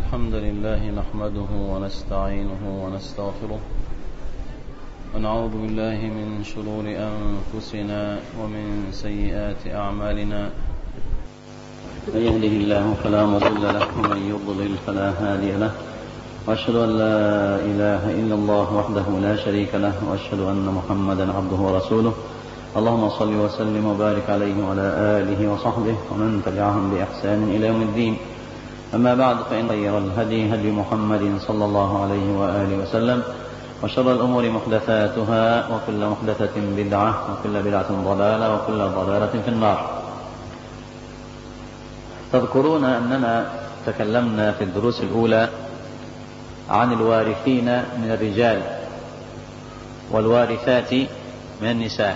الحمد لله نحمده ونستعينه ونستغفره ونعوذ بالله من شرور أنفسنا ومن سيئات أعمالنا من يهده الله فلا مضل له ومن يضلل فلا هادي له وأشهد أن لا إله إلا الله وحده لا شريك له وأشهد أن محمدا عبده ورسوله اللهم صل وسلم وبارك عليه وعلى آله وصحبه ومن تبعهم بإحسان إلى يوم الدين أما بعد فإن خير الهدي هدي محمد صلى الله عليه وآله وسلم وشر الأمور محدثاتها وكل محدثة بدعة وكل بدعة ضلالة وكل ضلالة في النار تذكرون أننا تكلمنا في الدروس الأولى عن الوارثين من الرجال والوارثات من النساء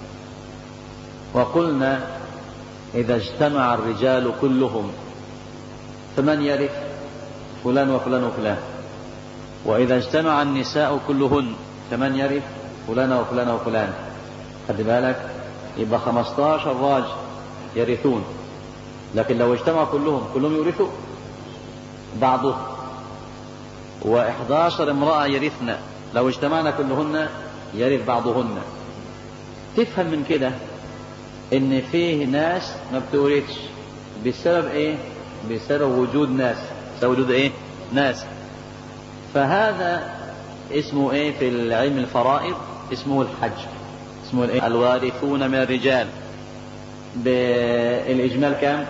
وقلنا إذا اجتمع الرجال كلهم فمن يرث فلان وفلان وفلان وإذا اجتمع النساء كلهن فمن يرث فلان وفلان وفلان خد بالك يبقى 15 راجل يرثون لكن لو اجتمع كلهم كلهم يورثوا بعضهم و11 امرأة يرثن لو اجتمعنا كلهن يرث بعضهن تفهم من كده ان فيه ناس ما بتورثش بسبب ايه بسبب وجود ناس بسبب وجود ايه ناس فهذا اسمه ايه في العلم الفرائض اسمه الحج اسمه الايه الوارثون من الرجال بالاجمال كام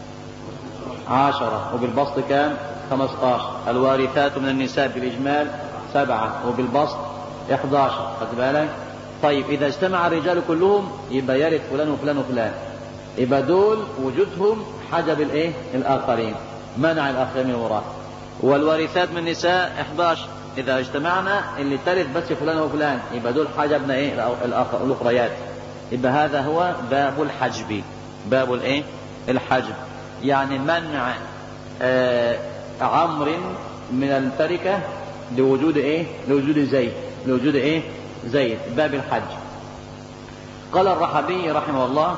عشرة وبالبسط كام خمسطاشر الوارثات من النساء بالاجمال سبعة وبالبسط 11 خد بالك طيب إذا اجتمع الرجال كلهم يبقى يرث فلان وفلان وفلان يبقى دول وجودهم حجب الايه الآخرين منع الآخرين من الوراثة والوارثات من النساء 11 إذا اجتمعنا اللي ترث بس فلان وفلان يبقى دول حجبنا ايه الأخريات يبقى هذا هو باب الحجب باب الايه الحجب يعني منع آه عمر من التركة لوجود ايه لوجود زيد لوجود ايه زيد باب الحج قال الرحبي رحمه الله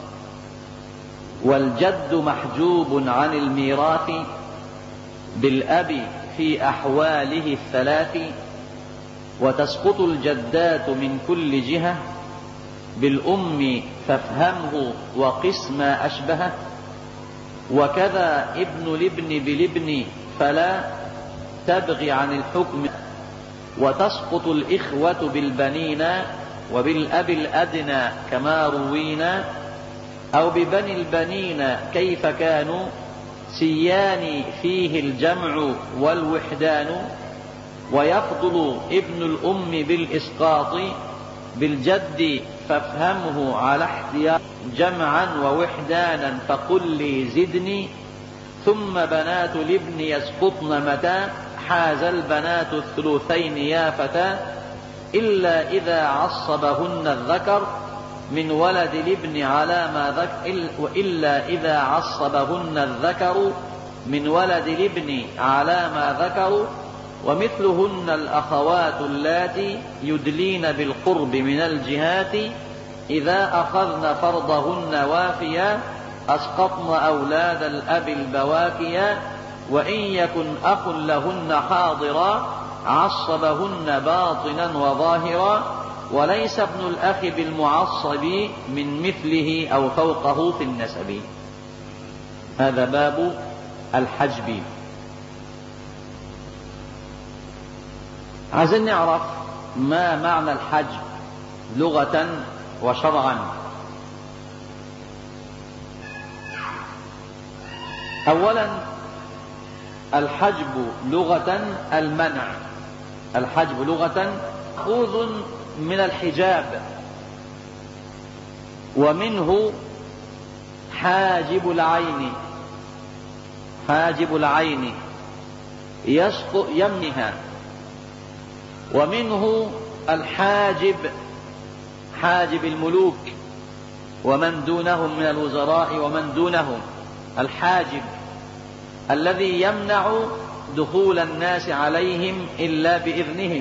والجد محجوب عن الميراث بالأب في أحواله الثلاث وتسقط الجدات من كل جهة بالأم فافهمه وقس ما أشبهه وكذا ابن الابن بالابن فلا تبغي عن الحكم وتسقط الإخوة بالبنين وبالأب الأدنى كما روينا أو ببني البنين كيف كانوا سيان فيه الجمع والوحدان ويفضل ابن الأم بالإسقاط بالجد فافهمه على احتياط جمعا ووحدانا فقل لي زدني ثم بنات الابن يسقطن متى حاز البنات الثلثين يا فتى إلا إذا عصبهن الذكر من ولد الابن على ما ذكر وإلا إذا عصبهن الذكر من ولد الابن على ما ذكروا ومثلهن الأخوات اللاتي يدلين بالقرب من الجهات إذا أخذن فرضهن وافيا أسقطن أولاد الأب البواكيا وإن يكن أخ لهن حاضرا عصبهن باطنا وظاهرا وليس ابن الأخ بالمعصب من مثله أو فوقه في النسب هذا باب الحجب عايزين نعرف ما معنى الحجب لغة وشرعا أولا الحجب لغة المنع الحجب لغة مأخوذ من الحجاب ومنه حاجب العين حاجب العين يسقط يمنها ومنه الحاجب حاجب الملوك ومن دونهم من الوزراء ومن دونهم الحاجب الذي يمنع دخول الناس عليهم إلا بإذنهم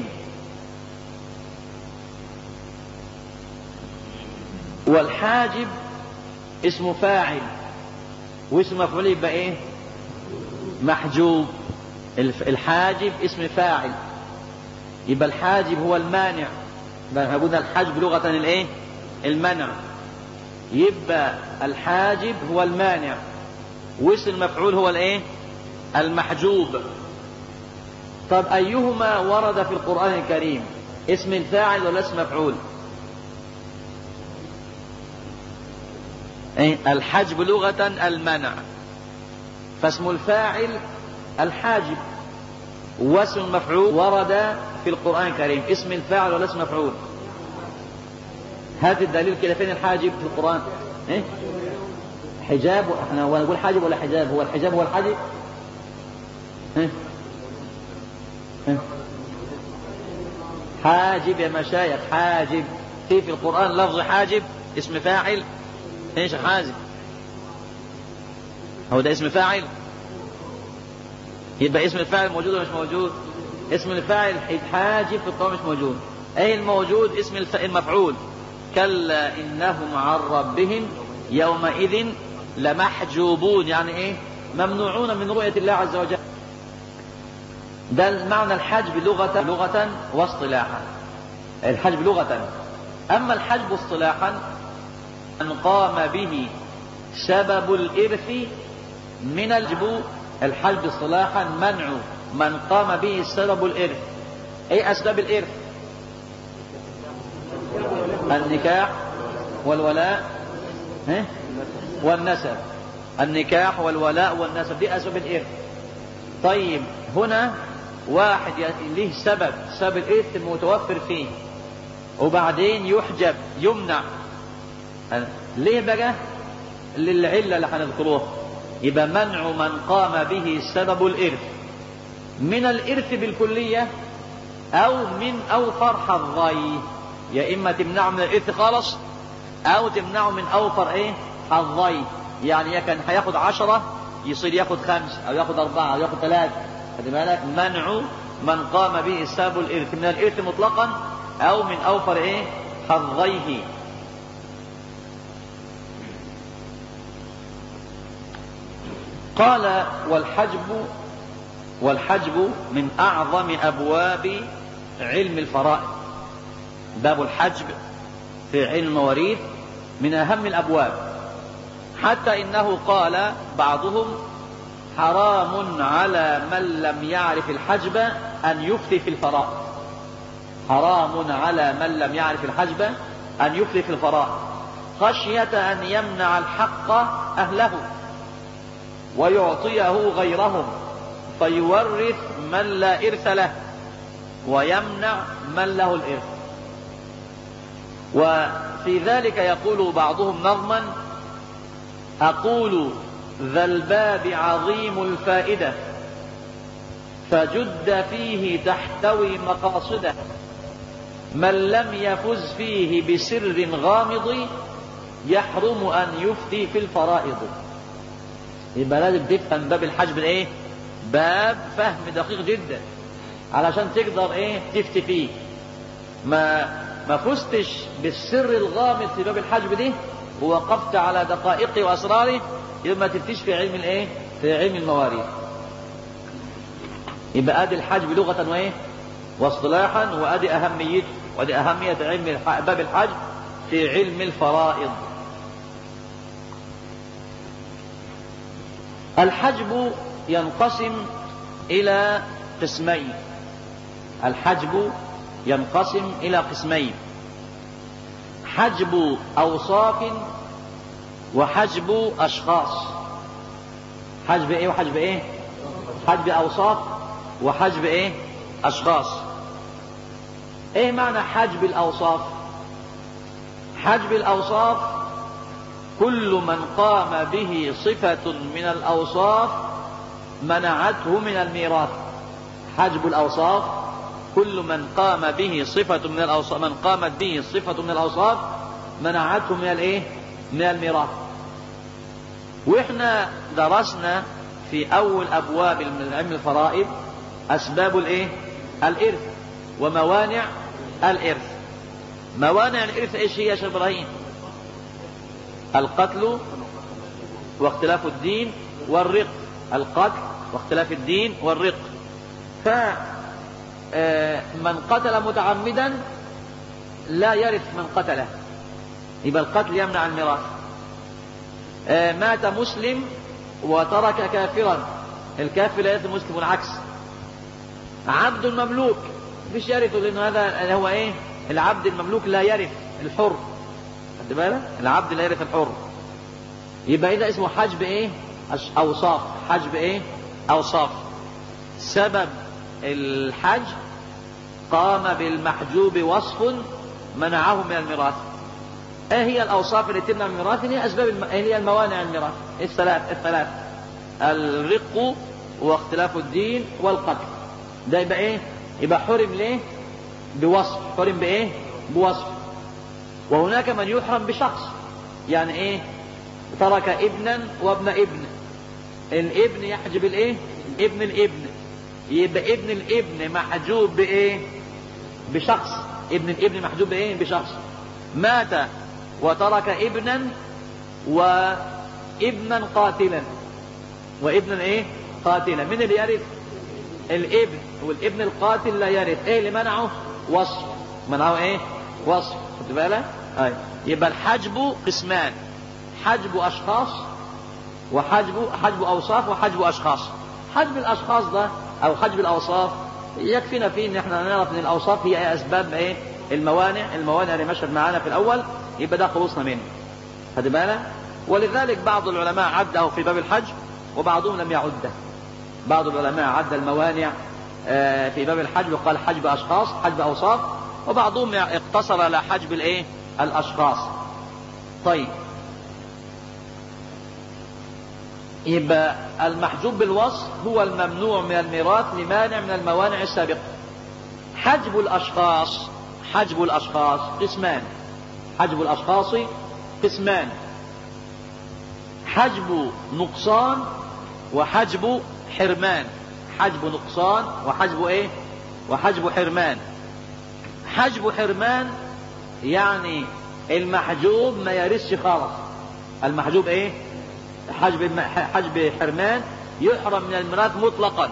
والحاجب اسم فاعل واسم مفعول يبقى ايه محجوب الحاجب اسم فاعل يبقى الحاجب هو المانع يبقى قلنا الحجب لغة الايه المنع يبقى الحاجب هو المانع واسم المفعول هو الايه المحجوب طب ايهما ورد في القرآن الكريم اسم الفاعل ولا اسم مفعول ايه الحجب لغة المنع فاسم الفاعل الحاجب واسم المفعول ورد في القرآن الكريم اسم الفاعل ولا اسم مفعول هات الدليل كده فين الحاجب في القرآن إيه؟ حجاب احنا هو نقول حاجب ولا حجاب هو الحجاب هو الحاجب إيه؟ إيه؟ حاجب يا مشايخ حاجب في في القرآن لفظ حاجب اسم فاعل ايش حاجب هو ده اسم فاعل يبقى اسم الفاعل موجود ولا مش موجود اسم الفاعل حاجب في القرآن مش موجود اي الموجود اسم المفعول كلا إنهم عن ربهم يومئذ لمحجوبون يعني إيه ممنوعون من رؤية الله عز وجل ده معنى الحجب لغة لغة واصطلاحا الحجب لغة أما الحجب اصطلاحا من قام به سبب الإرث من الجب الحجب اصطلاحا منع من قام به سبب الإرث أي أسباب الإرث النكاح والولاء والنسب النكاح والولاء والنسب دي أسباب الإرث طيب هنا واحد له سبب سبب الإرث المتوفر فيه وبعدين يحجب يمنع ليه بقى للعلة اللي هنذكروها يبقى منع من قام به سبب الإرث من الإرث بالكلية أو من أوفر حظيه يا إما تمنعه من الإرث خالص أو تمنعه من أوفر إيه حظيه يعني كان هياخد عشرة يصير ياخد خمس أو ياخد أربعة أو ياخد ثلاثة خد بالك منع من قام به سبب الإرث من الإرث مطلقا أو من أوفر إيه حظيه قال والحجب والحجب من أعظم أبواب علم الفرائض باب الحجب في علم المواريث من أهم الأبواب حتى إنه قال بعضهم حرام على من لم يعرف الحجب أن يفتي في الفرائض حرام على من لم يعرف الحجب أن يفتي في الفرائض خشية أن يمنع الحق أهله ويعطيه غيرهم فيورث من لا إرث له ويمنع من له الإرث وفي ذلك يقول بعضهم نظما أقول ذا الباب عظيم الفائدة فجد فيه تحتوي مقاصده من لم يفز فيه بسر غامض يحرم أن يفتي في الفرائض يبقى لازم تفهم باب الحجب ايه باب فهم دقيق جدا علشان تقدر ايه تفتي فيه ما ما فزتش بالسر الغامض في باب الحجب دي ووقفت على دقائقه واسراره يبقى ما تفتيش في علم الايه في علم المواريث يبقى ادي الحجب لغه وايه واصطلاحا وادي اهميته وادي اهميه علم باب الحجب في علم الفرائض الحجب ينقسم إلى قسمين الحجب ينقسم إلى قسمين حجب أوصاف وحجب أشخاص حجب إيه وحجب إيه حجب أوصاف وحجب إيه أشخاص إيه معنى حجب الأوصاف حجب الأوصاف كل من قام به صفة من الأوصاف منعته من الميراث حجب الأوصاف كل من قام به صفة من الأوصاف من قامت به صفة من الأوصاف منعته من الإيه؟ من الميراث وإحنا درسنا في أول أبواب من علم الفرائض أسباب الإيه؟ الإرث وموانع الإرث موانع الإرث إيش هي يا شيخ إبراهيم؟ القتل واختلاف الدين والرق القتل واختلاف الدين والرق فمن قتل متعمدا لا يرث من قتله يبقى القتل يمنع الميراث مات مسلم وترك كافرا الكافر لا يرث المسلم والعكس عبد مملوك مش يرث لأن هذا هو ايه العبد المملوك لا يرث الحر خد بالك العبد لا يرث الحر يبقى إذا اسمه حجب ايه أوصاف حجب ايه أوصاف سبب الحج قام بالمحجوب وصف منعه من الميراث ايه هي الاوصاف التي تمنع من الميراث هي اسباب الم... هي الموانع الميراث الثلاث الثلاث الرق واختلاف الدين والقتل ده يبقى ايه يبقى حرم ليه بوصف حرم بايه بوصف وهناك من يحرم بشخص يعني ايه ترك ابنا وابن ابن الابن يحجب الايه ابن الابن يبقى ابن الابن محجوب بايه بشخص ابن الابن محجوب بايه بشخص مات وترك ابنا وابنا قاتلا وابنا ايه قاتلا من اللي يرث الابن والابن القاتل لا يرث ايه اللي منعه وصف منعه ايه وصف خد بالك أي. يبقى الحجب قسمان حجب اشخاص وحجب حجب اوصاف وحجب اشخاص حجب الاشخاص ده او حجب الاوصاف يكفينا فيه ان احنا نعرف ان الاوصاف هي اسباب ايه الموانع الموانع اللي مشت معانا في الاول يبقى ده خلصنا منه خد بالك ولذلك بعض العلماء عده في باب الحج وبعضهم لم يعده بعض العلماء عد الموانع في باب الحج وقال حجب اشخاص حجب اوصاف وبعضهم اقتصر على حجب الايه الاشخاص طيب يبقى المحجوب بالوصف هو الممنوع من الميراث لمانع من الموانع السابقة حجب الأشخاص حجب الأشخاص قسمان حجب الأشخاص قسمان حجب نقصان وحجب حرمان حجب نقصان وحجب ايه وحجب حرمان حجب حرمان يعني المحجوب ما يرثش خالص المحجوب ايه حجب حجب حرمان يحرم من الميراث مطلقا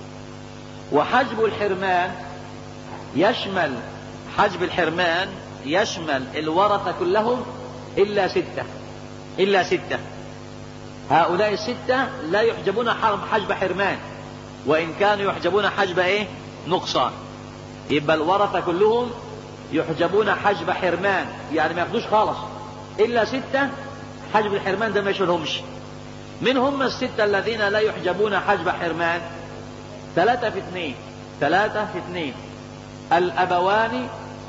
وحجب الحرمان يشمل حجب الحرمان يشمل الورثة كلهم إلا ستة إلا ستة هؤلاء الستة لا يحجبون حرم حجب حرمان وإن كانوا يحجبون حجب إيه نقصان يبقى الورثة كلهم يحجبون حجب حرمان يعني ما ياخدوش خالص إلا ستة حجب الحرمان ده ما يشملهمش من هم الستة الذين لا يحجبون حجب حرمان ثلاثة في اثنين ثلاثة في اثنين الأبوان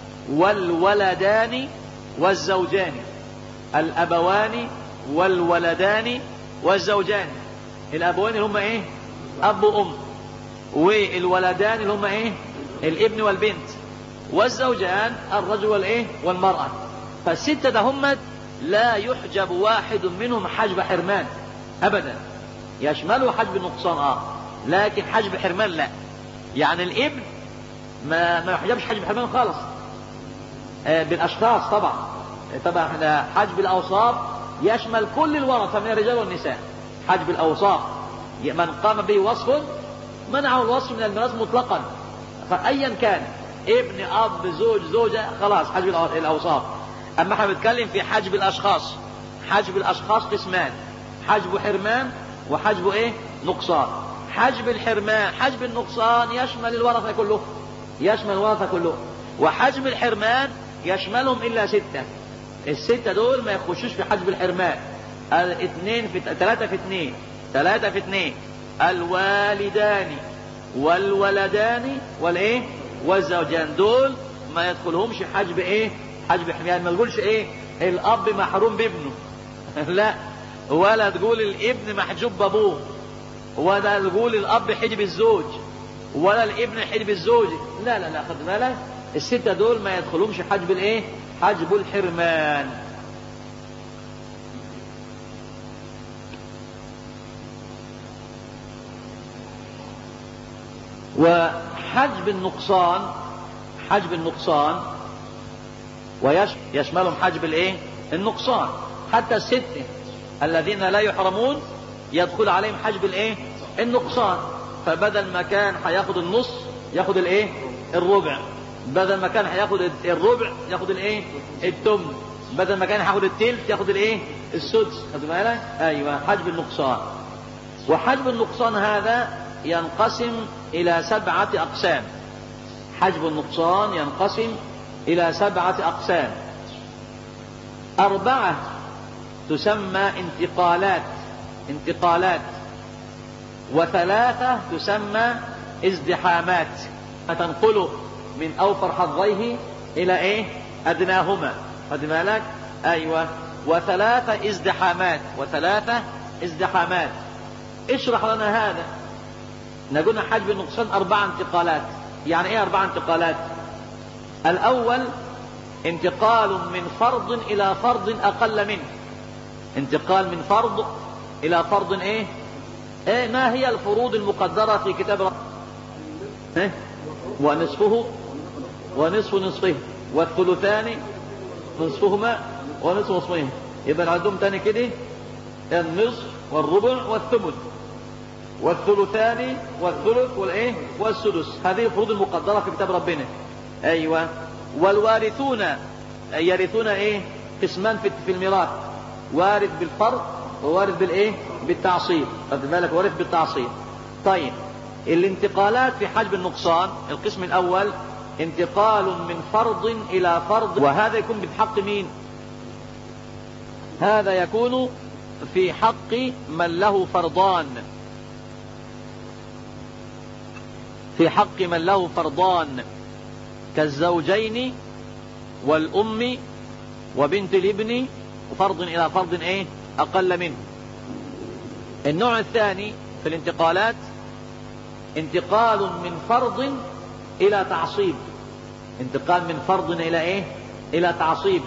والولدان والزوجان الأبوان والولدان والزوجان الأبوان اللي هم إيه أب وأم والولدان اللي هم إيه الابن والبنت والزوجان الرجل والإيه والمرأة فالستة ده هم لا يحجب واحد منهم حجب حرمان أبدا يشمله حجب النقصان آه لكن حجب حرمان لا يعني الابن ما ما يحجبش حجب حرمان خالص آه بالأشخاص طبعا طبعا احنا حجب الأوصاف يشمل كل الورثة من الرجال والنساء حجب الأوصاف من قام به وصف منعه الوصف من الميراث مطلقا فأيا كان ابن أب زوج زوجة خلاص حجب الأوصاف أما احنا بنتكلم في حجب الأشخاص حجب الأشخاص قسمان حجب حرمان وحجب ايه نقصان حجب الحرمان حجب النقصان يشمل الورثة كله يشمل الورثة كله وحجب الحرمان يشملهم إلا ستة الستة دول ما يخشوش في حجب الحرمان الاثنين في ثلاثة في اثنين ثلاثة في اثنين الوالدان والولدان والايه والزوجان دول ما يدخلهمش حجب ايه حجب حرمان ما تقولش ايه الاب محروم بابنه لا ولا تقول الابن محجوب بابوه ولا تقول الاب حجب الزوج ولا الابن حجب الزوج لا لا لا خد بالك الستة دول ما يدخلهمش حجب الايه حجب الحرمان وحجب النقصان حجب النقصان ويشملهم حجب الايه النقصان حتى الستة الذين لا يحرمون يدخل عليهم حجب الايه النقصان فبدل ما كان هياخد النص ياخد الايه الربع بدل ما كان هياخد الربع ياخد الايه التمن بدل ما كان هياخد التلت ياخد الايه السدس خد بالك ايوه حجب النقصان وحجب النقصان هذا ينقسم الى سبعه اقسام حجب النقصان ينقسم الى سبعه اقسام اربعه تسمى انتقالات انتقالات وثلاثة تسمى ازدحامات فتنقله من أوفر حظيه إلى إيه أدناهما خد بالك أيوة وثلاثة ازدحامات وثلاثة ازدحامات اشرح لنا هذا نقولنا حجب النقصان أربع انتقالات يعني إيه أربع انتقالات الأول انتقال من فرض إلى فرض أقل منه انتقال من فرض إلى فرض إيه إيه ما هي الفروض المقدرة في كتاب رب إيه؟ ونصفه ونصف نصفه والثلثان نصفهما ونصف نصفه يبقى عندهم تاني كده النصف والربع والثمن والثلثان والثلث والايه والسدس هذه الفروض المقدرة في كتاب ربنا ايوه والوارثون يرثون ايه قسمان في الميراث وارث بالفرض ووارث بالايه بالتعصيب خد بالك وارث بالتعصيب طيب الانتقالات في حجب النقصان القسم الاول انتقال من فرض الى فرض وهذا يكون بحق مين هذا يكون في حق من له فرضان في حق من له فرضان كالزوجين والأم وبنت الابن وفرض إلى فرض إيه أقل منه النوع الثاني في الانتقالات انتقال من فرض إلى تعصيب انتقال من فرض إلى إيه إلى تعصيب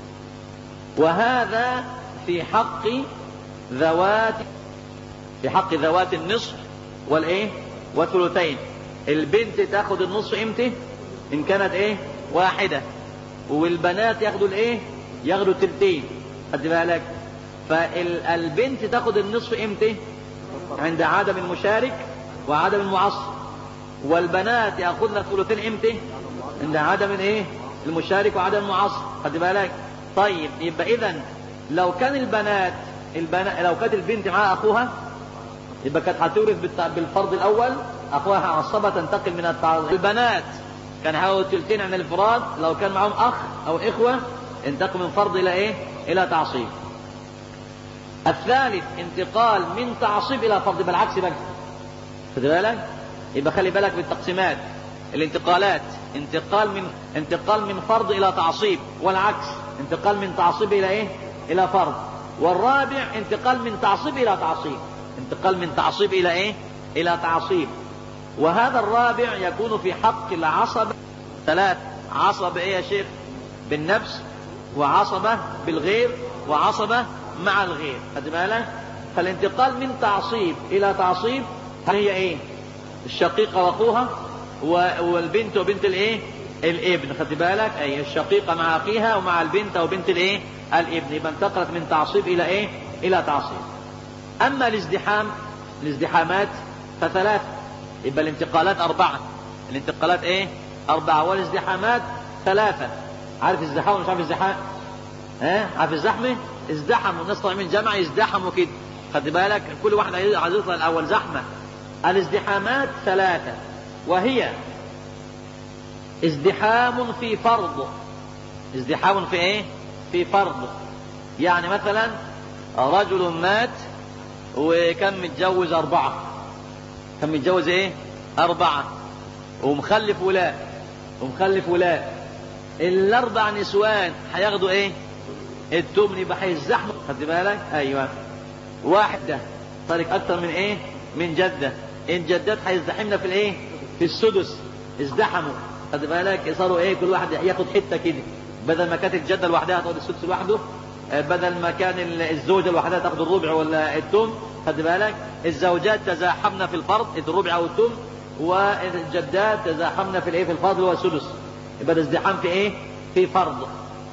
وهذا في حق ذوات في حق ذوات النصف والإيه والثلثين البنت تاخد النصف امتى ان كانت ايه واحدة والبنات ياخدوا الايه ياخدوا التلتين خد بالك فالبنت تاخد النصف امتى عند عدم المشارك وعدم المعصب والبنات ياخذن الثلثين امتى عند عدم الايه المشارك وعدم المعصب خد بالك طيب يبقى اذا لو كان البنات البنات لو كانت البنت معاها اخوها يبقى كانت هتورث بالفرض الاول اخوها عصبة تنتقل من التعصب البنات كان هياخدوا تلتين عن الفراد لو كان معهم اخ او اخوة انتقلوا من فرض الى ايه الى تعصيب الثالث انتقال من تعصيب الى فرض بالعكس بقى خد بالك يبقى خلي بالك بالتقسيمات الانتقالات انتقال من انتقال من فرض الى تعصيب والعكس انتقال من تعصيب الى ايه الى فرض والرابع انتقال من تعصيب الى تعصيب انتقال من تعصيب الى ايه الى تعصيب وهذا الرابع يكون في حق العصبة ثلاث عصبة ايه يا شيخ بالنفس وعصبة بالغير وعصبة مع الغير خد بالك فالانتقال من تعصيب الى تعصيب هي ايه الشقيقة واخوها والبنت وبنت الايه الابن خد بالك اي الشقيقة مع اخيها ومع البنت وبنت الايه الابن يبقى انتقلت من تعصيب الى ايه الى تعصيب اما الازدحام الازدحامات فثلاث يبقى الانتقالات اربعة الانتقالات ايه اربعة والازدحامات ثلاثة عارف الزحام ولا مش عارف الزحام ها عارف الزحمة ازدحموا الناس طالعين من جامعة يزدحموا كده خد بالك كل واحد عايز يطلع الاول زحمة الازدحامات ثلاثة وهي ازدحام في فرض ازدحام في ايه في فرض يعني مثلا رجل مات وكان متجوز أربعة كان متجوز إيه أربعة ومخلف ولاء ومخلف ولاء الأربع نسوان هياخدوا إيه التمن يبقى هيزحموا خد بالك أيوه واحدة طريق أكتر من إيه من جدة الجدات هيزدحمنا في الإيه في السدس ازدحموا خد بالك صاروا إيه كل واحد ياخد حتة كده بدل ما كانت الجدة لوحدها تاخد السدس لوحده بدل ما كان الزوجة لوحدها تاخد الربع ولا التم خد بالك الزوجات تزاحمن في الفرض الربع او التم والجدات تزاحمن في الايه في الفضل والسدس يبقى الازدحام في ايه في فرض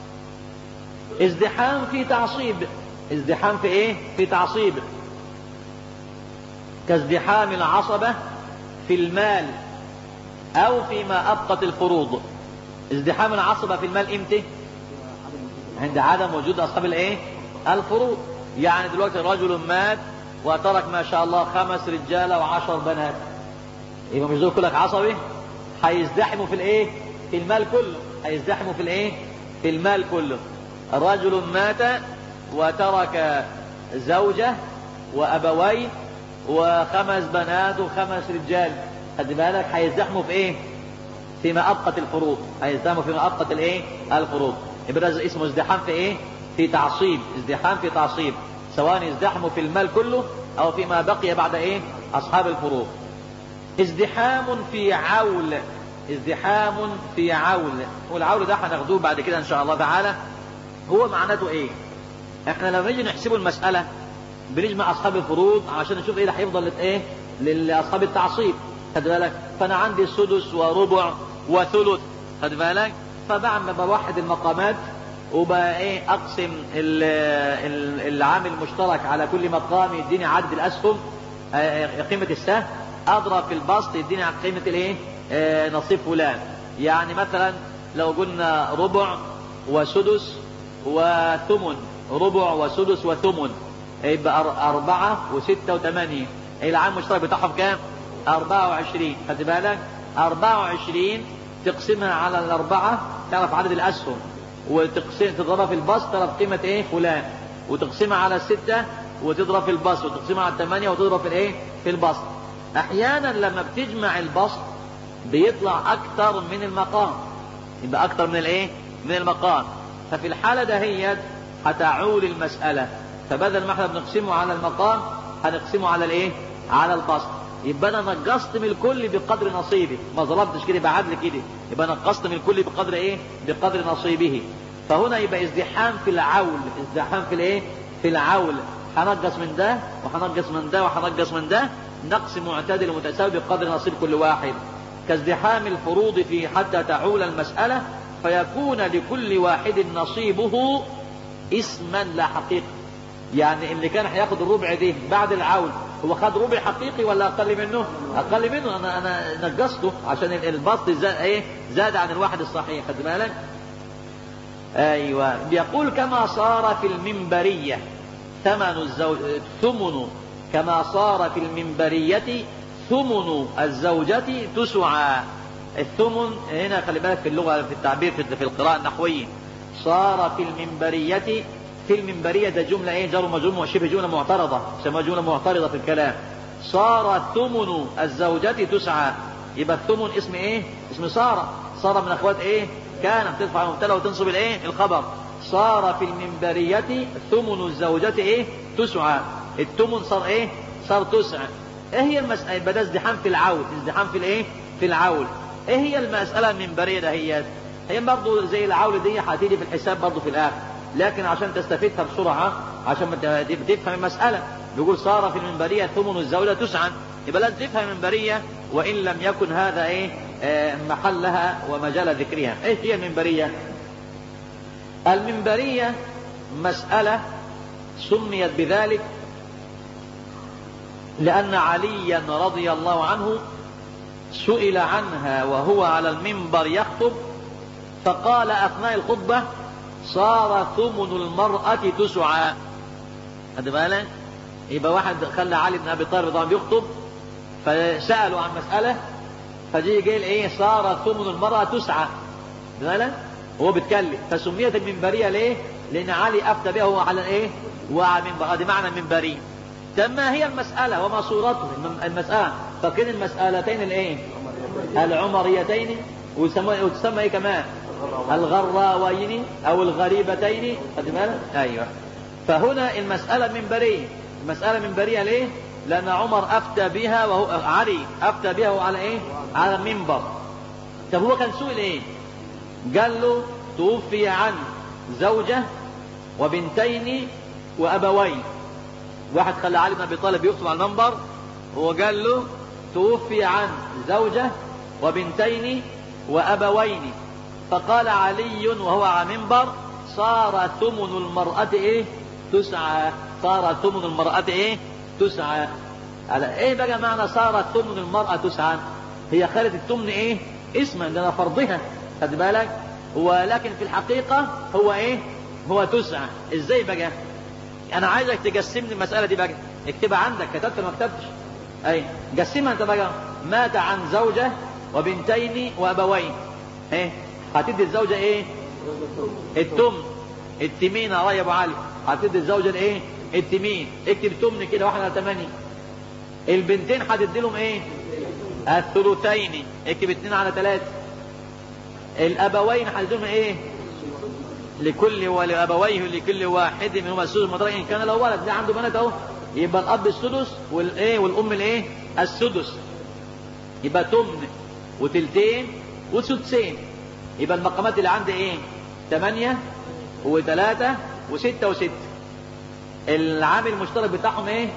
ازدحام في تعصيب ازدحام في ايه في تعصيب كازدحام العصبة في المال أو فيما أبقت الفروض ازدحام العصبة في المال إمتى عند عدم وجود أصحاب الإيه الفروض يعني دلوقتي رجل مات وترك ما شاء الله خمس رجالة وعشر بنات يبقى مش دول كلك عصبي هيزدحموا في الايه في المال كله هيزدحموا في الايه في المال كله رجل مات وترك زوجة وأبوين وخمس بنات وخمس رجال خد بالك هيزدحموا في ايه فيما أبقت الفروض هيزدحموا فيما أبقت الايه الفروض يبقى اسمه ازدحام في ايه في تعصيب ازدحام في تعصيب سواء ازدحموا في المال كله او فيما بقي بعد ايه اصحاب الفروض ازدحام في عول ازدحام في عول والعول ده هناخدوه بعد كده ان شاء الله تعالى هو معناته ايه احنا لما نيجي نحسب المسألة بنجمع اصحاب الفروض عشان نشوف ايه اللي هيفضل ايه لاصحاب التعصيب خد بالك فانا عندي سدس وربع وثلث خد بالك فبعمل بوحد المقامات وبقى ايه اقسم العامل المشترك على كل مقام يديني عدد الاسهم قيمة السهم اضرب في البسط يديني قيمة الايه نصيب فلان يعني مثلا لو قلنا ربع وسدس وثمن ربع وسدس وثمن يبقى أربعة وستة وثمانية العام المشترك بتاعهم كام؟ أربعة وعشرين خد بالك؟ أربعة وعشرين تقسمها على الأربعة تعرف عدد الأسهم وتقسم تضربها في البسط تعرف قيمة إيه فلان وتقسمها على الستة وتضرب في البسط وتقسمها على الثمانية وتضرب في الإيه في البسط أحيانا لما بتجمع البسط بيطلع أكثر من المقام يبقى أكثر من الإيه من المقام ففي الحالة دهيت هتعول المسألة فبدل ما احنا بنقسمه على المقام هنقسمه على الايه على البسط يبقى انا نقصت من الكل بقدر نصيبه ما ظلمتش كده يبقى عدل كده يبقى نقصت من الكل بقدر ايه بقدر نصيبه فهنا يبقى ازدحام في العول ازدحام في الايه في العول هنقص من ده وهنقص من ده وهنقص من ده نقص معتدل متساوي بقدر نصيب كل واحد كازدحام الفروض في حتى تعول المسألة فيكون لكل واحد نصيبه اسما لا حقيقة يعني اللي كان هياخد الربع دي بعد العول هو خد ربع حقيقي ولا اقل منه اقل منه انا انا نقصته عشان البسط زاد ايه زاد عن الواحد الصحيح خد بالك ايوه بيقول كما صار في المنبريه ثمن الزوج ثمن كما صار في المنبريه ثمن الزوجة تسعى الثمن هنا خلي بالك في اللغة في التعبير في القراءة النحوية صار في المنبرية في المنبرية ده جملة ايه جر مجرور شبه جملة معترضة يسموها جملة معترضة في الكلام صار ثمن الزوجة تسعى يبقى الثمن اسم ايه اسم صار صار من اخوات ايه كان بترفع المبتدا وتنصب الايه الخبر صار في المنبرية ثمن الزوجة ايه تسعى الثمن صار ايه صار تسعى ايه هي المسألة يبقى ده ازدحام في العول ازدحام في الايه في العول ايه هي المسألة المنبرية دهيت هي برضه زي العول دي هتيجي في الحساب برضه في الاخر لكن عشان تستفيدها بسرعة عشان ما تفهم المسألة بيقول صار في المنبرية ثمن الزوجة تسعا يبقى لازم تفهم المنبرية وإن لم يكن هذا إيه آه محلها ومجال ذكرها إيش هي المنبرية المنبرية مسألة سميت بذلك لأن عليا رضي الله عنه سئل عنها وهو على المنبر يخطب فقال أثناء الخطبة صار ثمن المرأة تسعى خد بالك يبقى واحد خلى علي بن ابي طالب طبعا بيخطب فسالوا عن مساله فجي قال ايه صار ثمن المراه تسعى خد بالك هو بيتكلم فسميت المنبريه ليه؟ لان علي افتى بها هو على ايه؟ وعلى المنبر هذه معنى المنبريه طب ما هي المسألة وما صورته المسألة فكان المسألتين الايه العمريتين وتسمى وتسمى ايه كمان الغراوين او الغريبتين خد بالك ايوه فهنا المسألة منبرية المسألة منبرية ليه لأن عمر أفتى بها وهو علي أفتى بها وعلى إيه على المنبر طب هو كان سئل إيه قال له توفي عن زوجة وبنتين وأبوين واحد خلى علي بن أبي طالب يخطب على المنبر هو قال له توفي عن زوجة وبنتين وأبوين فقال علي وهو على منبر صار ثمن المرأة ايه تسعى صار ثمن المرأة ايه تسعى على ايه بقى معنى صارت تمن المرأة تسعى هي خلت التمن ايه اسما ده فرضها خد بالك ولكن في الحقيقة هو ايه هو تسعى ازاي بقى انا عايزك تقسم لي المسألة دي بقى اكتبها عندك كتبت ما كتبتش اي قسمها انت بقى مات عن زوجة وبنتين وابوين ايه هتدي الزوجة ايه التمن التمين يا راي ابو علي هتدي الزوجة الايه التمين اكتب تمن كده واحد على ثمانية البنتين هتدي لهم ايه الثلثين اكتب اثنين على ثلاثة الابوين هتدي لهم ايه لكل ولابويه لكل واحد منهما السدس مطلق ان كان له ولد ده عنده بنات اهو يبقى الاب السدس والايه والام الايه السدس يبقى تمن وتلتين وسدسين يبقى المقامات اللي عندي ايه ثمانية وثلاثة وستة وستة العامل المشترك بتاعهم ايه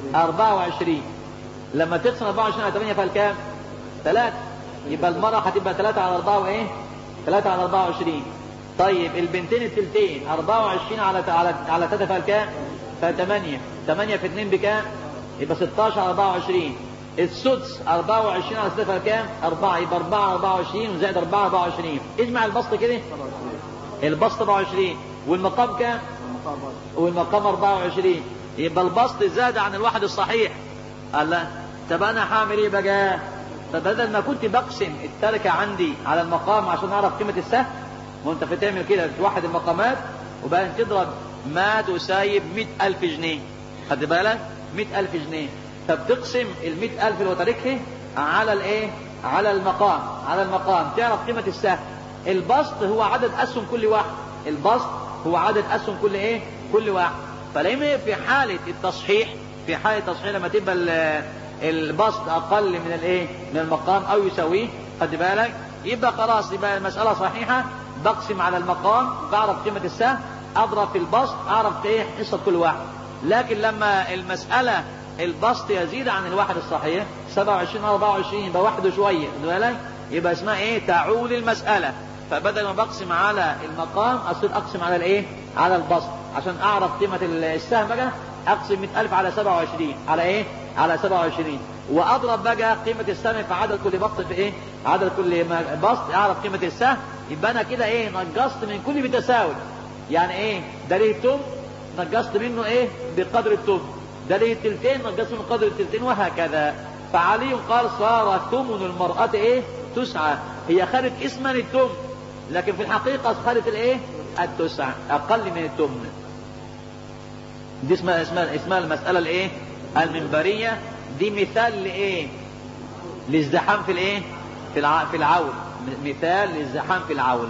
24 لما تقسم 24 على 8 فالكام ثلاثة يبقى المرأة هتبقى 3 على 4 وايه 3 على 24 طيب البنتين التلتين 24 على على على 3 فالكام ف8 8 في 2 بكام يبقى 16 على 24 السدس 24 على 6 فالكام 4 يبقى 4 على 24 وزائد 4 24 اجمع البسط كده البسط 24 والمقام كام والمقام 24 يبقى البسط زاد عن الواحد الصحيح قال لا طب انا هعمل ايه بقى طب بدل ما كنت بقسم التركة عندي على المقام عشان اعرف قيمة السهم وانت بتعمل كده توحد المقامات وبقى تضرب ما تسايب مئة ألف جنيه خد بالك مئة ألف جنيه فبتقسم المئة ألف اللي هو تاركها على الايه على المقام على المقام تعرف قيمة السهم البسط هو عدد أسهم كل واحد البسط هو عدد أسهم كل ايه كل واحد فلما في حالة التصحيح في حالة التصحيح لما تبقى البسط أقل من الايه من المقام أو يساويه خد بالك يبقى خلاص يبقى المسألة صحيحة بقسم على المقام بعرف قيمة السهم أضرب في البسط أعرف ايه حصة كل واحد لكن لما المسألة البسط يزيد عن الواحد الصحيح 27 24 يبقى واحد وشوية خد بالك يبقى اسمها ايه تعول المسألة فبدل ما بقسم على المقام أصير أقسم على الايه على البسط عشان أعرف قيمة السهم بقى أقسم 100000 على 27 على ايه على 27 واضرب بقى قيمة السهم في عدد كل بسط في ايه عدد كل بسط اعرف قيمة السهم يبقى انا كده ايه نقصت من كل بتساوي يعني ايه ده ليه التم نقصت منه ايه بقدر التم ده ليه التلتين نقصت من قدر التلتين وهكذا فعلي قال صار ثمن المرأة ايه تسعى هي خدت اسما التم لكن في الحقيقة خدت الايه التسعة اقل من التمن دي اسمها اسمها اسمها المسألة الايه المنبرية دي مثال لايه للازدحام في الايه في الع... في العول مثال للازدحام في العول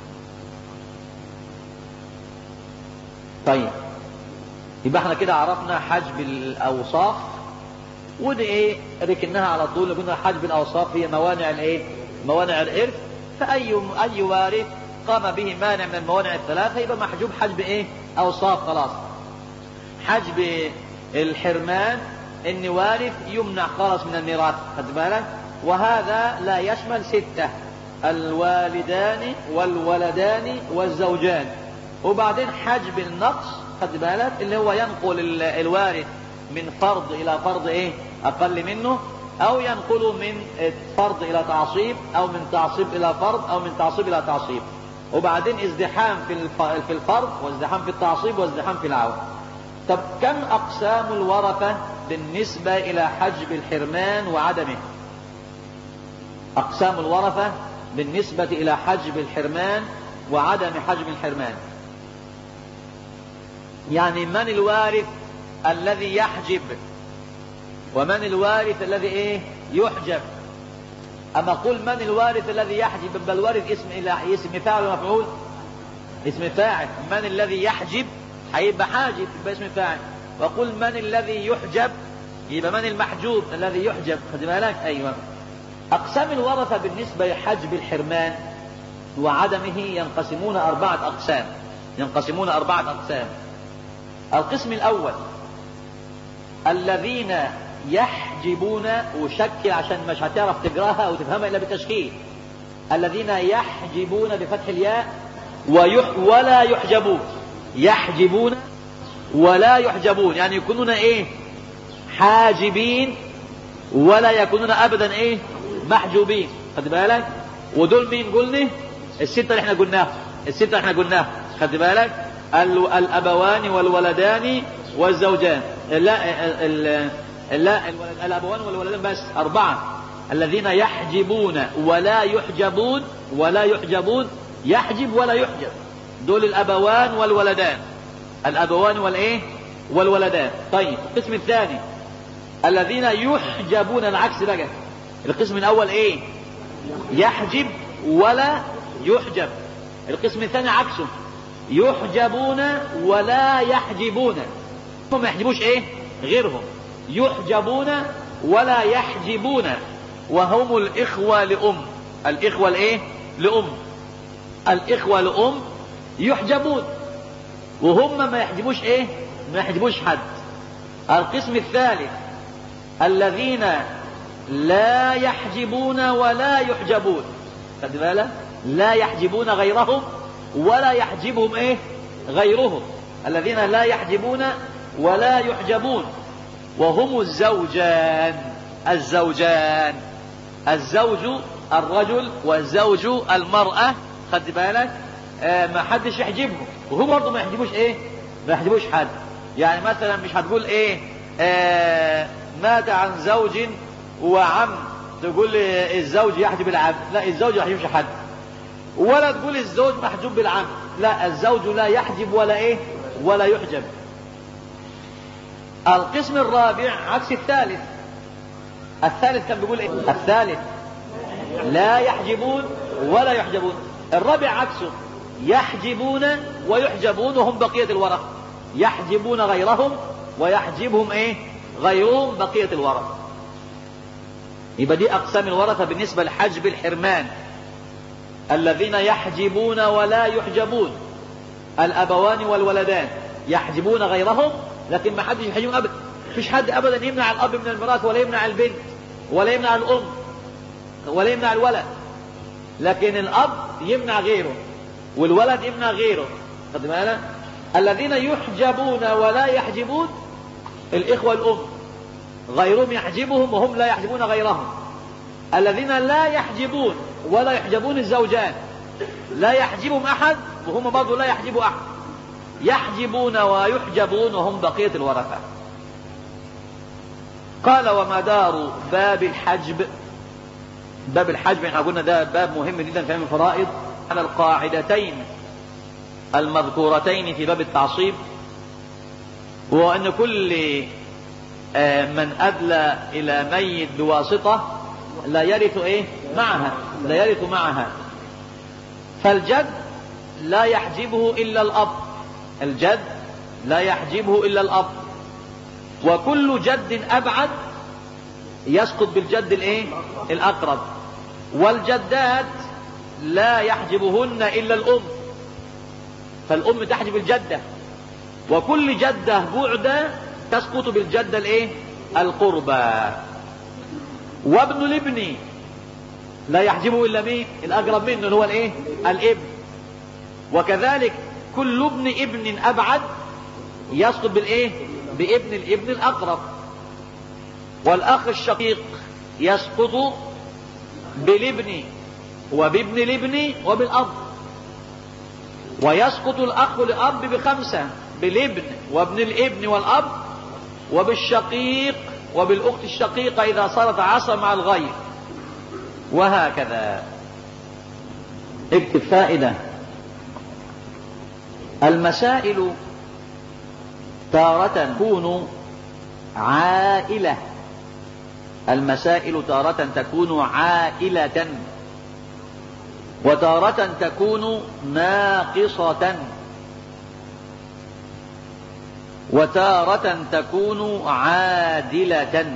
طيب يبقى احنا كده عرفنا حجب الاوصاف ودي ايه ركناها على طول قلنا حجب الاوصاف هي موانع الايه موانع الارث فاي اي وارث قام به مانع من الموانع الثلاثه يبقى محجوب حجب ايه اوصاف خلاص حجب الحرمان ان وارث يمنع خالص من الميراث خد بالك وهذا لا يشمل ستة الوالدان والولدان والزوجان وبعدين حجب النقص خد بالك اللي هو ينقل الوارث من فرض الى فرض ايه اقل منه او ينقله من فرض الى تعصيب او من تعصيب الى فرض او من تعصيب الى تعصيب وبعدين ازدحام في في الفرض وازدحام في التعصيب وازدحام في العون طب كم اقسام الورثه بالنسبه الى حجب الحرمان وعدمه اقسام الورثه بالنسبه الى حجب الحرمان وعدم حجب الحرمان يعني من الوارث الذي يحجب ومن الوارث الذي ايه يحجب اما قل من الوارث الذي يحجب يبقى الوارث اسم اسم فاعل ومفعول اسم فاعل من الذي يحجب هيبقى حاجب يبقى اسم فاعل وقل من الذي يحجب يبقى من المحجوب الذي يحجب خد بالك ايوه اقسام الورثه بالنسبه لحجب الحرمان وعدمه ينقسمون اربعه اقسام ينقسمون اربعه اقسام القسم الاول الذين يحجبون وشكل عشان مش هتعرف تقراها وتفهمها الا بالتشكيل الذين يحجبون بفتح الياء ويح ولا يحجبون يحجبون ولا يحجبون يعني يكونون ايه حاجبين ولا يكونون ابدا ايه محجوبين خد بالك ودول مين قلنا الستة اللي احنا قلناها الستة اللي احنا قلناها خد بالك ال- الابوان والولدان والزوجان لا ال- لا الولد- الابوان والولدان بس اربعة الذين يحجبون ولا يحجبون ولا يحجبون يحجب ولا يحجب دول الابوان والولدان الابوان والايه والولدان طيب القسم الثاني الذين يحجبون العكس بقى القسم الاول ايه يحجب ولا يحجب القسم الثاني عكسه يحجبون ولا يحجبون هم ما يحجبوش ايه غيرهم يحجبون ولا يحجبون وهم الاخوة لأم الاخوة لايه لأم الاخوة لأم يحجبون وهم ما يحجبوش ايه ما يحجبوش حد القسم الثالث الذين لا يحجبون ولا يحجبون خد بالك لا يحجبون غيرهم ولا يحجبهم ايه غيرهم الذين لا يحجبون ولا يحجبون وهم الزوجان الزوجان الزوج الرجل والزوج المرأة خد بالك آه ما حدش يحجبهم وهو برضه ما يحجبوش ايه ما يحجبوش حد يعني مثلا مش هتقول ايه آه مات عن زوج وعم تقول لي الزوج يحجب العم لا الزوج ما يحجبش حد ولا تقول الزوج محجوب بالعم لا الزوج لا يحجب ولا ايه ولا يحجب القسم الرابع عكس الثالث الثالث كان بيقول ايه الثالث لا يحجبون ولا يحجبون الرابع عكسه يحجبون ويحجبون وهم بقية الورق يحجبون غيرهم ويحجبهم ايه غيرهم بقية الورق يبقى دي اقسام الورثة بالنسبة لحجب الحرمان الذين يحجبون ولا يحجبون الابوان والولدان يحجبون غيرهم لكن ما حدش يحجبهم ابدا مفيش حد ابدا يمنع الاب من الميراث ولا يمنع البنت ولا يمنع الام ولا يمنع الولد لكن الاب يمنع غيره والولد يمنع غيره خد بالك الذين يحجبون ولا يحجبون الاخوه الام غيرهم يحجبهم وهم لا يحجبون غيرهم الذين لا يحجبون ولا يحجبون الزوجان لا يحجبهم احد وهم برضه لا يحجبوا احد يحجبون ويحجبون وهم بقيه الورثه قال ومدار باب الحجب باب الحجب احنا قلنا ده باب مهم جدا في علم الفرائض على القاعدتين المذكورتين في باب التعصيب وهو ان كل من ادلى الى ميت بواسطه لا يرث ايه معها لا يرث معها فالجد لا يحجبه الا الاب الجد لا يحجبه الا الاب وكل جد ابعد يسقط بالجد الايه الاقرب والجدات لا يحجبهن الا الام فالام تحجب الجده وكل جده بعد تسقط بالجده الايه القربى وابن الابن لا يحجبه الا مين الاقرب منه اللي هو الايه الابن وكذلك كل ابن ابن ابعد يسقط بالايه بابن الابن الاقرب والاخ الشقيق يسقط بالابن وبابن الابن وبالاب ويسقط الاخ لاب بخمسه بالابن وابن الابن والاب وبالشقيق وبالاخت الشقيقه اذا صارت عصا مع الغير وهكذا اكتب فائده المسائل تارة تكون عائلة المسائل تارة تكون عائلة وتارة تكون ناقصة وتارة تكون عادلة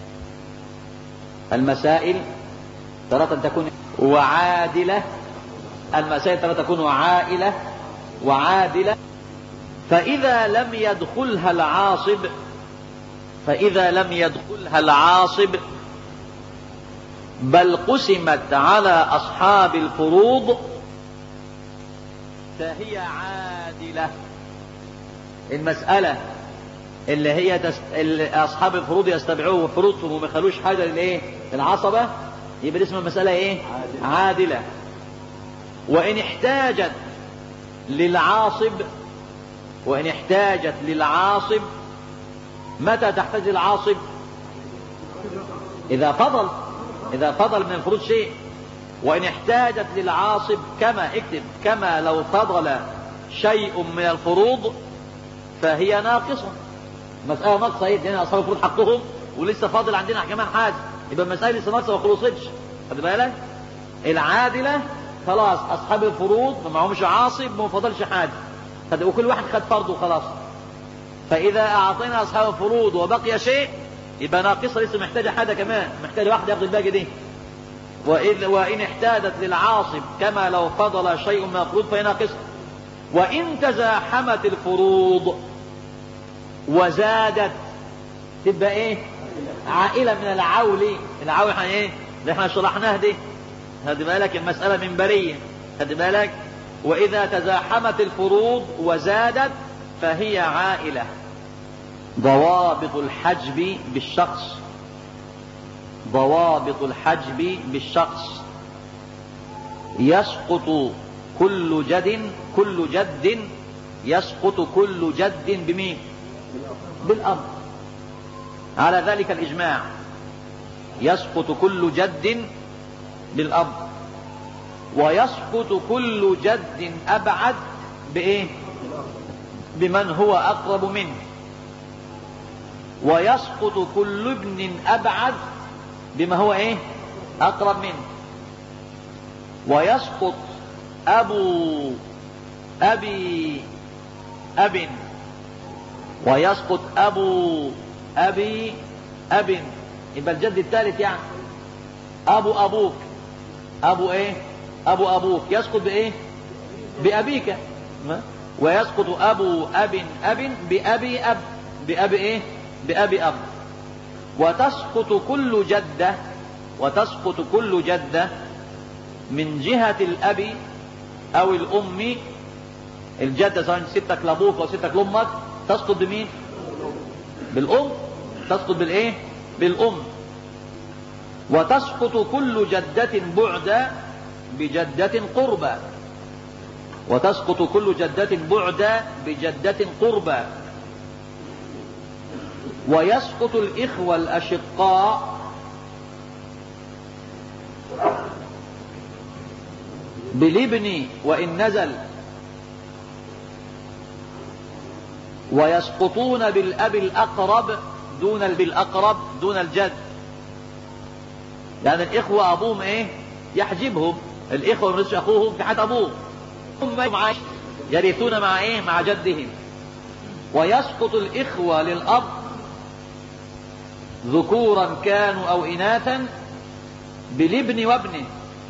المسائل تارة تكون وعادلة المسائل تارة تكون عائلة وعادلة فإذا لم يدخلها العاصب فإذا لم يدخلها العاصب بل قسمت على أصحاب الفروض فهي عادلة المسألة اللي هي تست... اللي أصحاب الفروض يستبعوه فروضهم وما يخلوش حاجة للإيه العصبة يبقى دي اسمها المسألة إيه عادلة. عادلة وإن احتاجت للعاصب وإن احتاجت للعاصب متى تحتاج للعاصب إذا فضل إذا فضل من الفروض شيء وإن احتاجت للعاصب كما اكتب كما لو فضل شيء من الفروض فهي ناقصة مسألة ناقصة ايه لأن أصحاب الفروض حقهم ولسه فاضل عندنا كمان حاجة يبقى المسألة لسه ناقصة ما خلصتش خد بالك العادلة خلاص أصحاب الفروض ما معهمش عاصب ما فضلش حاجة وكل واحد خد فرضه وخلاص فإذا أعطينا أصحاب الفروض وبقي شيء يبقى ناقصة لسه محتاجة حاجة كمان محتاجة واحد ياخد الباقي دي وإذ وإن احتاجت للعاصب كما لو فضل شيء من الفروض فهي ناقصة وإن تزاحمت الفروض وزادت تبقى ايه عائلة من العول العول احنا ايه اللي احنا شرحناه دي خد بالك المسألة منبرية خد بالك وإذا تزاحمت الفروض وزادت فهي عائلة ضوابط الحجب بالشخص ضوابط الحجب بالشخص يسقط كل جد كل جد يسقط كل جد بمين بالأب على ذلك الإجماع يسقط كل جد بالأب ويسقط كل جد أبعد بإيه بمن هو أقرب منه ويسقط كل ابن أبعد بما هو إيه أقرب منه ويسقط أبو أبي أب ويسقط أبو أبي أب يبقى الجد الثالث يعني أبو أبوك أبو إيه أبو أبوك يسقط بإيه بأبيك ويسقط أبو أب أب بأبي أب بأبي إيه بأبي أب وتسقط كل جدة وتسقط كل جدة من جهة الأب أو الأم الجدة سواء ستك لأبوك أو ستك لأمك تسقط بمين؟ بالأم تسقط بالإيه؟ بالأم وتسقط كل جدة بعدا بجدة قربى وتسقط كل جدة بعدا بجدة قربى ويسقط الإخوة الأشقاء بالابن وإن نزل ويسقطون بالأب الأقرب دون بالأقرب دون الجد يعني الإخوة أبوهم إيه يحجبهم الإخوة يرث أخوهم في حد أبوه هم مع يرثون مع إيه مع جدهم ويسقط الإخوة للأب ذكورا كانوا أو إناثا بالابن وابنه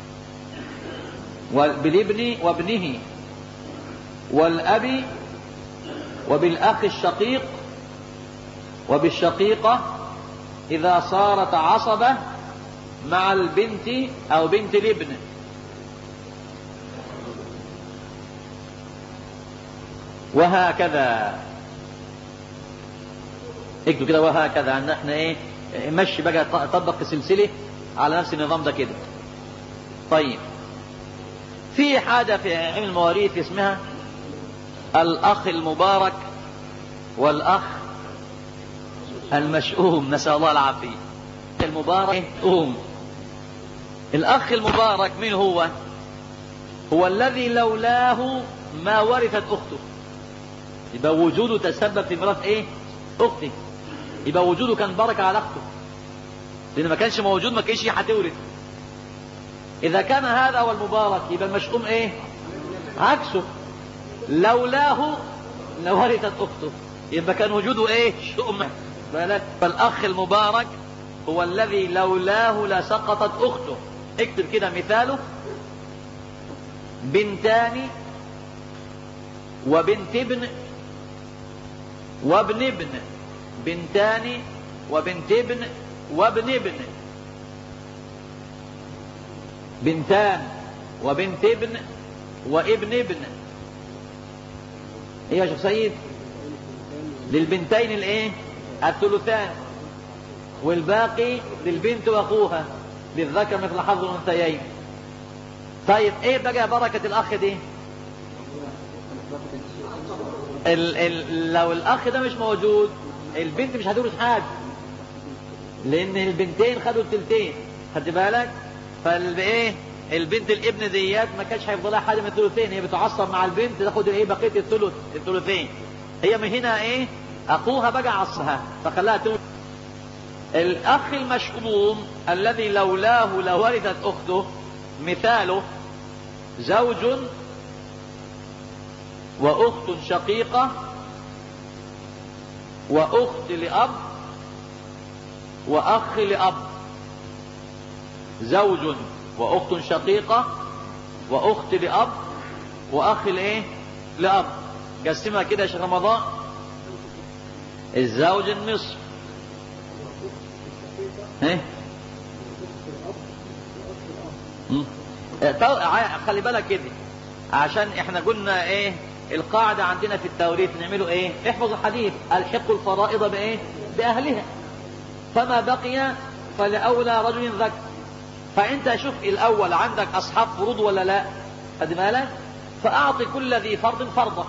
بالابن وابنه والأب وبالأخ الشقيق وبالشقيقة إذا صارت عصبة مع البنت أو بنت الابن وهكذا اكتب كده وهكذا ان احنا ايه مشي بقى طبق سلسلة على نفس النظام ده كده طيب في حاجة في علم المواريث اسمها الأخ المبارك والأخ المشؤوم نسأل الله العافية المبارك أوم الأخ المبارك من هو هو الذي لولاه ما ورثت أخته يبقى وجوده تسبب في ميراث ايه أخته يبقى وجوده كان بركة على أخته لأن ما كانش موجود ما كانش هتورث إذا كان هذا هو المبارك يبقى المشؤوم إيه عكسه لولاه لورثت أخته يبقى كان وجوده إيه شؤم فالأخ المبارك هو الذي لولاه لسقطت أخته اكتب كده مثاله بنتان وبنت ابن وابن ابن بنتان وبنت ابن وابن ابن بنتان وبنت ابن وابن ابن ايه يا شيخ سيد للبنتين الايه الثلثان والباقي للبنت واخوها للذكر مثل حظ الانثيين طيب ايه بقى بركة الاخ دي ال ال لو الاخ ده مش موجود البنت مش هتورث حاجة لان البنتين خدوا التلتين خدت بالك فالايه البنت الابن ديات ما كانش هيفضل لها حاجه من الثلثين هي بتعصب مع البنت تاخد ايه بقيه الثلث الثلثين هي من هنا ايه اخوها بقى عصها فخلاها تورث الاخ المشؤوم الذي لولاه لورثت اخته مثاله زوج واخت شقيقه واخت لاب واخ لاب زوج واخت شقيقه واخت لاب واخ لايه لاب قسمها كده يا شيخ رمضان الزوج النصف ايه خلي بالك كده عشان احنا قلنا ايه القاعدة عندنا في التوريث نعمله ايه احفظ الحديث الحق الفرائض بايه باهلها فما بقي فلأولى رجل ذكر فانت شوف الاول عندك اصحاب فروض ولا لا خد بالك فاعطي كل ذي فرض فرضه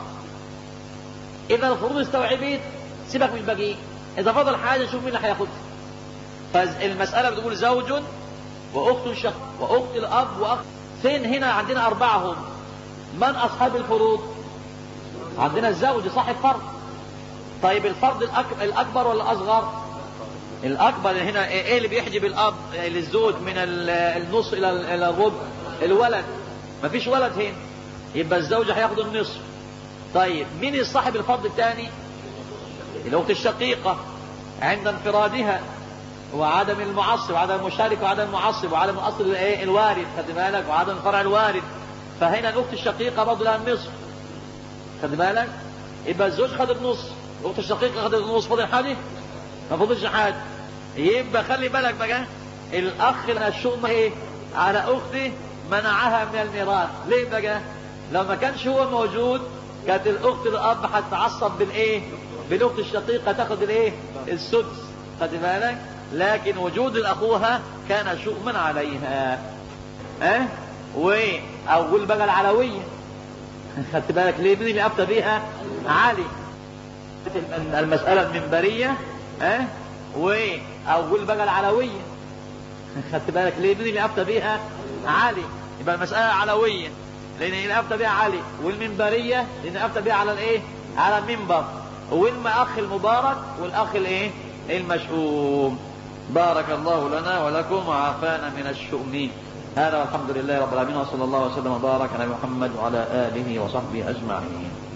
اذا الفروض استوعبت سيبك من الباقي اذا فضل حاجه شوف مين اللي هياخدها فالمساله بتقول زوج واخت شق واخت الاب واخت فين هنا عندنا اربعه هم من اصحاب الفروض عندنا الزوج صاحب فرض طيب الفرض الاكبر ولا الاصغر الاكبر هنا ايه اللي بيحجب الاب للزوج من النص الى الى الربع الولد مفيش ولد هنا يبقى الزوج هياخد النصف طيب مين صاحب الفرض الثاني الاخت الشقيقه عند انفرادها وعدم المعصب وعدم المشارك وعدم المعصب وعدم الاصل الايه الوارد خد بالك وعدم الفرع الوارد فهنا الاخت الشقيقه برضه لها النصف خد بالك يبقى الزوج خد النص الاخت الشقيقه خدت النص فاضل حاجه ما فضلش حاجه يبقى خلي بالك بقى الاخ الشؤم ايه على اخته منعها من الميراث ليه بقى لو ما كانش هو موجود كانت الاخت الاب هتتعصب بالايه بالاخت الشقيقه تاخد الايه السدس خد بالك لكن وجود اخوها كان شؤما عليها اه و اقول بقى العلويه خدت بالك ليه مين اللي افتى بيها علي المساله المنبريه اه و اقول بقى العلويه خدت بالك ليه مين اللي افتى بيها علي يبقى المساله علويه لان اللي افتى بيها علي والمنبريه لان افتى بيها على الايه على المنبر والاخ المبارك والاخ الايه المشؤوم بارك الله لنا ولكم وعافانا من الشؤم هذا والحمد لله رب العالمين وصلى الله وسلم وبارك على محمد وعلى اله وصحبه اجمعين